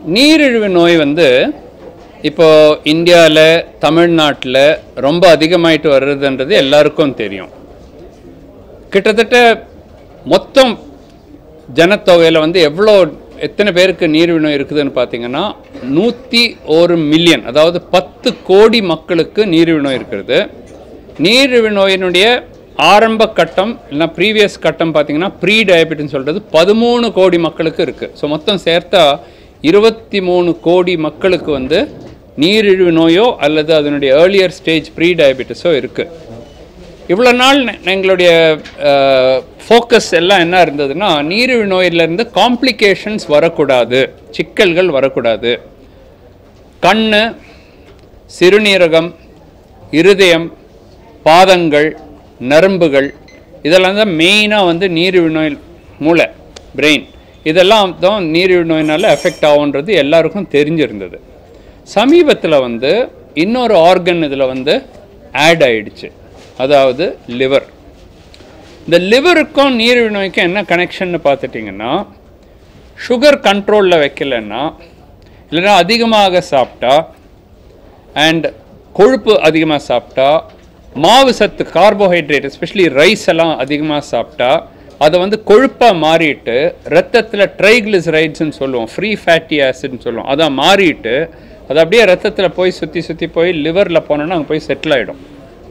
நீரிழிவு நோய் வந்து இப்போ இந்தியாவில் தமிழ்நாட்டில் ரொம்ப அதிகமாயிட்டு வர்றதுன்றது எல்லாருக்கும் தெரியும் கிட்டத்தட்ட மொத்தம் ஜனத்தொகையில் வந்து எவ்வளோ எத்தனை பேருக்கு நீரிழிவு நோய் இருக்குதுன்னு பார்த்தீங்கன்னா நூற்றி ஒரு மில்லியன் அதாவது பத்து கோடி மக்களுக்கு நீரிழிவு நோய் இருக்கிறது நீரிழிவு நோயினுடைய ஆரம்ப கட்டம் இல்லைனா ப்ரீவியஸ் கட்டம் பார்த்தீங்கன்னா ப்ரீ டயபெட்டின்னு சொல்கிறது பதிமூணு கோடி மக்களுக்கு இருக்குது ஸோ மொத்தம் சேர்த்தா இருபத்தி மூணு கோடி மக்களுக்கு வந்து நீரிழிவு நோயோ அல்லது அதனுடைய ஏர்லியர் ஸ்டேஜ் ப்ரீ டயபெட்டிஸோ இருக்குது இவ்வளோ நாள் நெ- எங்களுடைய ஃபோக்கஸ் எல்லாம் என்ன இருந்ததுன்னா நீரிழிவு நோயிலிருந்து காம்ப்ளிகேஷன்ஸ் வரக்கூடாது சிக்கல்கள் வரக்கூடாது கண்ணு சிறுநீரகம் இருதயம் பாதங்கள் நரம்புகள் இதெல்லாம் தான் மெயினாக வந்து நீரிழிவு நோய் மூளை பிரெயின் இதெல்லாம் தான் நீரிழிவு நோயினால் எஃபெக்ட் ஆகுன்றது எல்லாருக்கும் தெரிஞ்சிருந்தது சமீபத்தில் வந்து இன்னொரு ஆர்கன் இதில் வந்து ஆட் ஆயிடுச்சு அதாவது லிவர் இந்த லிவருக்கும் நீரிழிவு நோய்க்கும் என்ன கனெக்ஷன்னு பார்த்துட்டிங்கன்னா சுகர் கண்ட்ரோலில் வைக்கலைன்னா இல்லைன்னா அதிகமாக சாப்பிட்டா அண்ட் கொழுப்பு அதிகமாக சாப்பிட்டா மாவு சத்து கார்போஹைட்ரேட் எஸ்பெஷலி ரைஸ் எல்லாம் அதிகமாக சாப்பிட்டா அதை வந்து கொழுப்பாக மாறிட்டு ரத்தத்தில் ட்ரைக்ளிசரைட்ஸ்னு சொல்லுவோம் ஃப்ரீ ஃபேட்டி ஆசிட்னு சொல்லுவோம் அதை மாறிட்டு அது அப்படியே ரத்தத்தில் போய் சுற்றி சுற்றி போய் லிவரில் போனோன்னா அங்கே போய் செட்டில் ஆகிடும்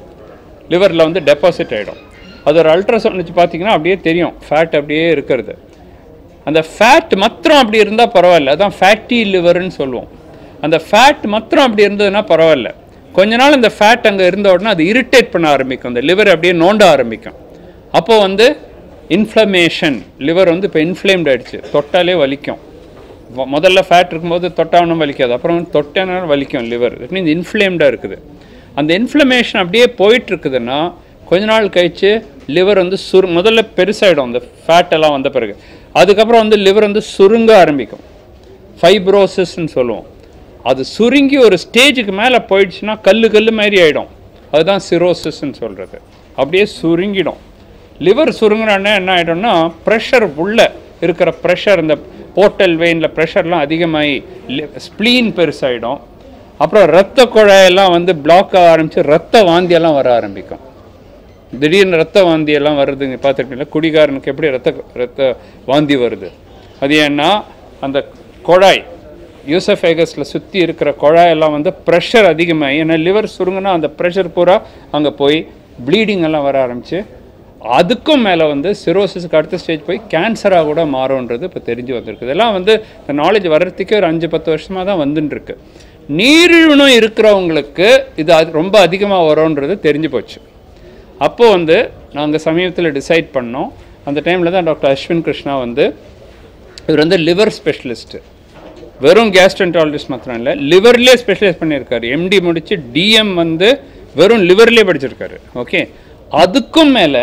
லிவரில் வந்து டெபாசிட் ஆகிடும் அது ஒரு அல்ட்ராசவுண்ட் வச்சு பார்த்தீங்கன்னா அப்படியே தெரியும் ஃபேட் அப்படியே இருக்கிறது அந்த ஃபேட் மாத்திரம் அப்படி இருந்தால் பரவாயில்ல அதான் ஃபேட்டி லிவர்னு சொல்லுவோம் அந்த ஃபேட் மாத்திரம் அப்படி இருந்ததுன்னா பரவாயில்ல கொஞ்ச நாள் அந்த ஃபேட் அங்கே இருந்த உடனே அது இரிட்டேட் பண்ண ஆரம்பிக்கும் அந்த லிவர் அப்படியே நோண்ட ஆரம்பிக்கும் அப்போ வந்து இன்ஃப்ளமேஷன் லிவர் வந்து இப்போ இன்ஃப்ளேம்ட் ஆயிடுச்சு தொட்டாலே வலிக்கும் மொ- முதல்ல ஃபேட் இருக்கும்போது தொட்டாவனும் வலிக்காது அப்புறம் தொட்டானாலும் வலிக்கும் லிவர் இட் மீன்ஸ் இன்ஃப்ளேம்டாக இருக்குது அந்த இன்ஃப்ளமேஷன் அப்படியே போயிட்டு இருக்குதுன்னா கொஞ்ச நாள் கழிச்சு லிவர் வந்து சுரு முதல்ல பெருசாயிடும் அந்த ஃபேட் எல்லாம் வந்த பிறகு அதுக்கப்புறம் வந்து லிவர் வந்து சுருங்க ஆரம்பிக்கும் ஃபைப்ரோசிஸ்ன்னு சொல்லுவோம் அது சுருங்கி ஒரு ஸ்டேஜுக்கு மேலே போயிடுச்சுன்னா கல்லு கல்லு மாதிரி ஆயிடும் அதுதான் சிரோசிஸ்ன்னு சொல்கிறது அப்படியே சுருங்கிடும் லிவர் சுருங்கினோடனே என்ன ஆகிடும்னா ப்ரெஷர் உள்ள இருக்கிற ப்ரெஷர் இந்த போர்ட்டல் வெயினில் ப்ரெஷர்லாம் அதிகமாகி ஸ்ப்ளீன் பெருசாயிடும் அப்புறம் ரத்த குழாயெல்லாம் வந்து பிளாக் ஆக ஆரம்பித்து ரத்த வாந்தியெல்லாம் வர ஆரம்பிக்கும் திடீர்னு ரத்த வாந்தி எல்லாம் வருதுங்க பார்த்துருக்கீங்களா குடிகாரனுக்கு எப்படி ரத்த ரத்த வாந்தி வருது அது ஏன்னா அந்த குழாய் யூசஃபேகஸில் சுற்றி இருக்கிற குழாயெல்லாம் வந்து ப்ரெஷர் அதிகமாகி ஏன்னா லிவர் சுருங்குனா அந்த ப்ரெஷர் பூரா அங்கே போய் ப்ளீடிங் எல்லாம் வர ஆரம்பிச்சு அதுக்கும் மேலே வந்து சிரோசிஸ்க்கு அடுத்த ஸ்டேஜ் போய் கேன்சராக கூட மாறும்ன்றது இப்போ தெரிஞ்சு வந்திருக்கு இதெல்லாம் வந்து இந்த நாலேஜ் வர்றதுக்கே ஒரு அஞ்சு பத்து வருஷமாக தான் வந்துன்னு இருக்கு நீரிழிவு நோய் இருக்கிறவங்களுக்கு இது அது ரொம்ப அதிகமாக வரும்ன்றது தெரிஞ்சு போச்சு அப்போ வந்து நாங்கள் சமீபத்தில் டிசைட் பண்ணோம் அந்த டைமில் தான் டாக்டர் அஸ்வின் கிருஷ்ணா வந்து இவர் வந்து லிவர் ஸ்பெஷலிஸ்ட்டு வெறும் கேஸ்ட்ரன்டாலஜிஸ்ட் மாத்திரம் இல்லை லிவர்லேயே ஸ்பெஷலைஸ் பண்ணியிருக்காரு எம்டி முடிச்சு டிஎம் வந்து வெறும் லிவர்லேயே படிச்சிருக்காரு ஓகே அதுக்கும் மேலே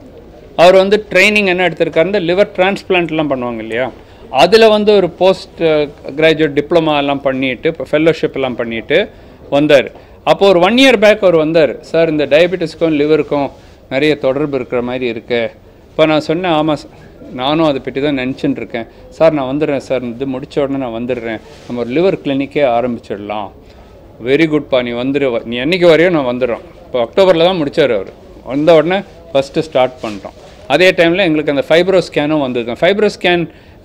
அவர் வந்து ட்ரைனிங் என்ன எடுத்திருக்காருன்னா லிவர் டிரான்ஸ்பிளான்ட்லாம் பண்ணுவாங்க இல்லையா அதில் வந்து ஒரு போஸ்ட் கிராஜுவேட் டிப்ளமா எல்லாம் பண்ணிட்டு இப்போ ஃபெல்லோஷிப் எல்லாம் பண்ணிட்டு வந்தார் அப்போ ஒரு ஒன் இயர் பேக் அவர் வந்தார் சார் இந்த டயபெட்டிஸ்க்கும் லிவருக்கும் நிறைய தொடர்பு இருக்கிற மாதிரி இருக்கு இப்போ நான் சொன்னேன் ஆமாம் சார் நானும் அதை பற்றி தான் நினச்சிட்டு இருக்கேன் சார் நான் வந்துடுறேன் சார் இது முடிச்ச உடனே நான் வந்துடுறேன் நம்ம ஒரு லிவர் கிளினிக்கே ஆரம்பிச்சிடலாம் வெரி குட்ப்பா நீ வந்துடு நீ என்னைக்கு வரையோ நான் வந்துடுறோம் இப்போ அக்டோபரில் தான் முடிச்சார் அவர் வந்த உடனே ஃபஸ்ட்டு ஸ்டார்ட் பண்ணுறோம் அதே டைமில் எங்களுக்கு அந்த ஃபைப்ரோ ஸ்கேனும் வந்தது ஃபைப்ரோ ஸ்கேன்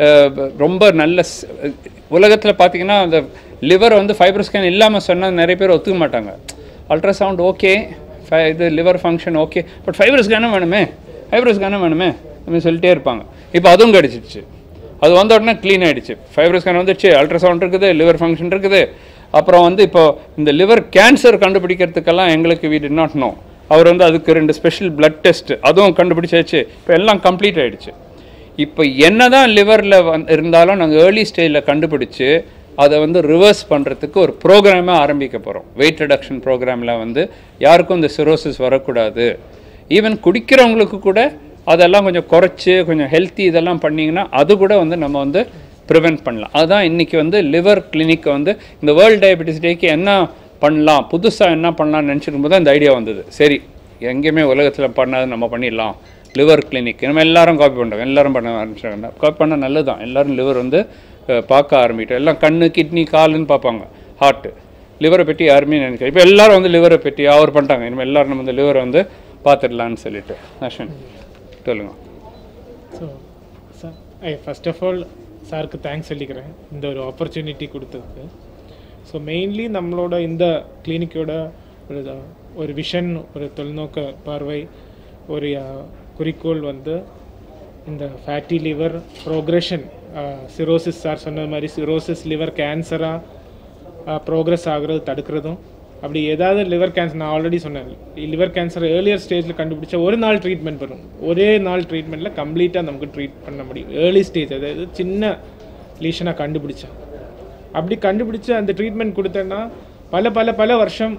ரொம்ப நல்ல உலகத்தில் பார்த்தீங்கன்னா அந்த லிவர் வந்து ஃபைப்ரோ ஸ்கேன் இல்லாமல் சொன்னால் நிறைய பேர் ஒத்துக்க மாட்டாங்க அல்ட்ராசவுண்ட் ஓகே இது liver function okay but fibro ஸ்கேனும் வேணுமே ஃபைப்ரோ ஸ்கேனும் வேணுமே அப்படின்னு சொல்லிட்டே இருப்பாங்க இப்போ அதுவும் கிடச்சிருச்சு அது வந்த உடனே க்ளீன் ஆயிடுச்சு ஃபைப்ரோ ஸ்கேன் வந்துடுச்சு அல்ட்ராசவுண்ட் இருக்குது லிவர் ஃபங்க்ஷன் இருக்குது அப்புறம் வந்து இப்போ இந்த லிவர் கேன்சர் கண்டுபிடிக்கிறதுக்கெல்லாம் எங்களுக்கு வி did நாட் நோ அவர் வந்து அதுக்கு ரெண்டு ஸ்பெஷல் blood டெஸ்ட் அதுவும் கண்டுபிடிச்சாச்சு இப்போ எல்லாம் கம்ப்ளீட் ஆயிடுச்சு இப்போ என்னதான் லிவரில் வந் இருந்தாலும் நாங்கள் ஏர்லி ஸ்டேஜில் கண்டுபிடிச்சு அதை வந்து ரிவர்ஸ் பண்ணுறதுக்கு ஒரு ப்ரோக்ராமே ஆரம்பிக்க போகிறோம் வெயிட் ரிடக்ஷன் ப்ரோக்ராமில் வந்து யாருக்கும் இந்த சிரோசிஸ் வரக்கூடாது ஈவன் குடிக்கிறவங்களுக்கு கூட அதெல்லாம் கொஞ்சம் குறைச்சி கொஞ்சம் ஹெல்த்தி இதெல்லாம் பண்ணிங்கன்னா அது கூட வந்து நம்ம வந்து ப்ரிவென்ட் பண்ணலாம் அதுதான் இன்றைக்கி வந்து லிவர் கிளினிக்கை வந்து இந்த வேர்ல்டு டயபெட்டிஸ் டேக்கு என்ன பண்ணலாம் புதுசாக என்ன பண்ணலாம்னு நினச்சிருக்கும் போது இந்த ஐடியா வந்தது சரி எங்கேயுமே உலகத்தில் பண்ணாத நம்ம பண்ணிடலாம் லிவர் கிளினிக் நம்ம எல்லாரும் காப்பி பண்ணுறோம் எல்லாரும் பண்ண ஆரம்பிச்சாங்க காப்பி பண்ணால் நல்லது தான் எல்லாரும் லிவர் வந்து அஹ், பார்க்க ஆரம்பிட்டோம் எல்லாம் கண்ணு கிட்னி காலுன்னு பார்ப்பாங்க ஹார்ட்டு லிவரை பற்றி யாருமே நினைக்கிறேன் இப்போ எல்லாரும் வந்து லிவரை பற்றி அவர் பண்ணிட்டாங்க இனிமேல் எல்லாரும் நம்ம வந்து லிவரை வந்து பார்த்துடலான்னு சொல்லிட்டு அஸ்வின் சொல்லுங்கள் so sir I first of all சாருக்கு தேங்க்ஸ் சொல்லிக்கிறேன் இந்த ஒரு ஆப்பர்ச்சுனிட்டி கொடுத்ததுக்கு ஸோ மெயின்லி நம்மளோட இந்த கிளினிக்கோட ஒரு ஒரு விஷன் ஒரு தொலைநோக்க பார்வை ஒரு அஹ், குறிக்கோள் வந்து இந்த fatty liver progression cirrhosis sir சொன்ன மாதிரி சிரோசிஸ் லிவர் கேன்சராக ப்ரோக்ரஸ் ஆகுறது தடுக்கிறதும் அப்படி ஏதாவது லிவர் கேன்சர் நான் ஆல்ரெடி சொன்னேன் லிவர் கேன்சர் ஏர்லியர் ஸ்டேஜில் கண்டுபிடிச்சா ஒரு நாள் ட்ரீட்மெண்ட் வரும் ஒரே நாள் ட்ரீட்மெண்ட்டில் கம்ப்ளீட்டாக நமக்கு ட்ரீட் பண்ண முடியும் ஏர்லி ஸ்டேஜ் அதாவது சின்ன லீஷனாக கண்டுபிடிச்சா அப்படி கண்டுபிடிச்சு அந்த ட்ரீட்மெண்ட் கொடுத்தேன்னா பல பல பல வருஷம்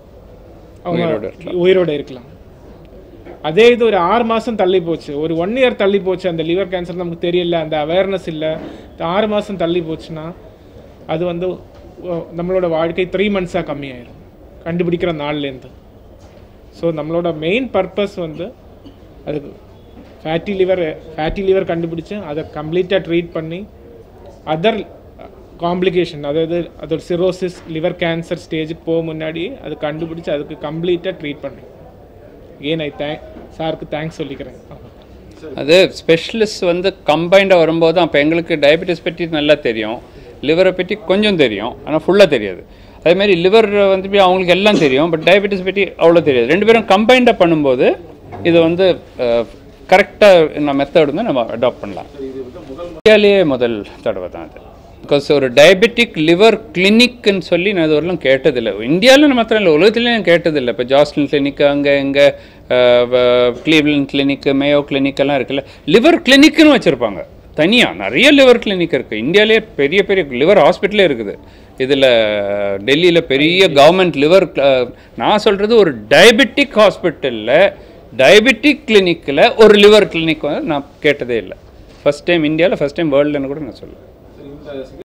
அவங்க உயிரோட உயிரோட இருக்கலாம் அதே இது ஒரு ஆறு மாதம் தள்ளி போச்சு ஒரு ஒன் இயர் தள்ளி போச்சு அந்த லிவர் கேன்சர் நமக்கு தெரியல அந்த அவேர்னஸ் இல்லை ஆறு மாதம் தள்ளி போச்சுன்னா அது வந்து ஒ- நம்மளோட வாழ்க்கை த்ரீ மந்த்ஸாக கம்மியாயிரும் கண்டுபிடிக்கிற நாள்லேருந்து ஸோ நம்மளோட மெயின் பர்பஸ் வந்து அதுக்கு ஃபேட்டி லிவர் ஃபேட்டி லிவர் கண்டுபிடிச்சு அதை கம்ப்ளீட்டாக ட்ரீட் பண்ணி அதர் காம்ப்ளிகேஷன் அதாவது அதோட சிரோசிஸ் லிவர் கேன்சர் ஸ்டேஜுக்கு போக முன்னாடி அது கண்டுபிடிச்சு அதுக்கு கம்ப்ளீட்டாக ட்ரீட் பண்ணுறேன் ஏன் ஐ தேங்க் சாருக்கு தேங்க்ஸ் சொல்லிக்கிறேன் அது ஸ்பெஷலிஸ்ட் வந்து கம்பைண்டாக வரும்போது அப்போ எங்களுக்கு டயபெட்டிஸ் பற்றி நல்லா தெரியும் லிவரை பற்றி கொஞ்சம் தெரியும் ஆனால் ஃபுல்லாக தெரியாது அதே மாதிரி லிவர் வந்து போய் அவங்களுக்கு எல்லாம் தெரியும் பட் டயபெட்டிஸ் பற்றி அவ்வளோ தெரியாது ரெண்டு பேரும் கம்பைண்டாக பண்ணும்போது இது வந்து கரெக்டாக நம்ம மெத்தட் வந்து நம்ம அடாப்ட் பண்ணலாம் இந்தியாவிலேயே முதல் தடவை தான் அது பிகாஸ் ஒரு டயபெட்டிக் லிவர் கிளினிக்னு சொல்லி நான் இது வரலாம் கேட்டதில்லை இந்தியாவில் மாத்திரம் இல்லை உலகத்துலேயும் கேட்டதில்லை இப்போ ஜாஸ்லின் கிளினிக் அங்கே இங்கே கிளீவ்லன் கிளினிக் மேயோ கிளினிக் எல்லாம் இருக்குல்ல லிவர் கிளினிக்னு வச்சுருப்பாங்க தனியாக நிறைய லிவர் கிளினிக் இருக்குது இந்தியாவிலே பெரிய பெரிய லிவர் ஹாஸ்பிட்டலே இருக்குது இதில் டெல்லியில் பெரிய கவர்மெண்ட் லிவர் நான் சொல்கிறது ஒரு டயபெட்டிக் ஹாஸ்பிட்டலில் டயபெட்டிக் கிளினிக்கில் ஒரு லிவர் கிளினிக் வந்து நான் கேட்டதே இல்லை ஃபஸ்ட் டைம் இந்தியாவில் ஃபஸ்ட் டைம் வேர்ல்டுன்னு கூட நான் சொல்லுவேன்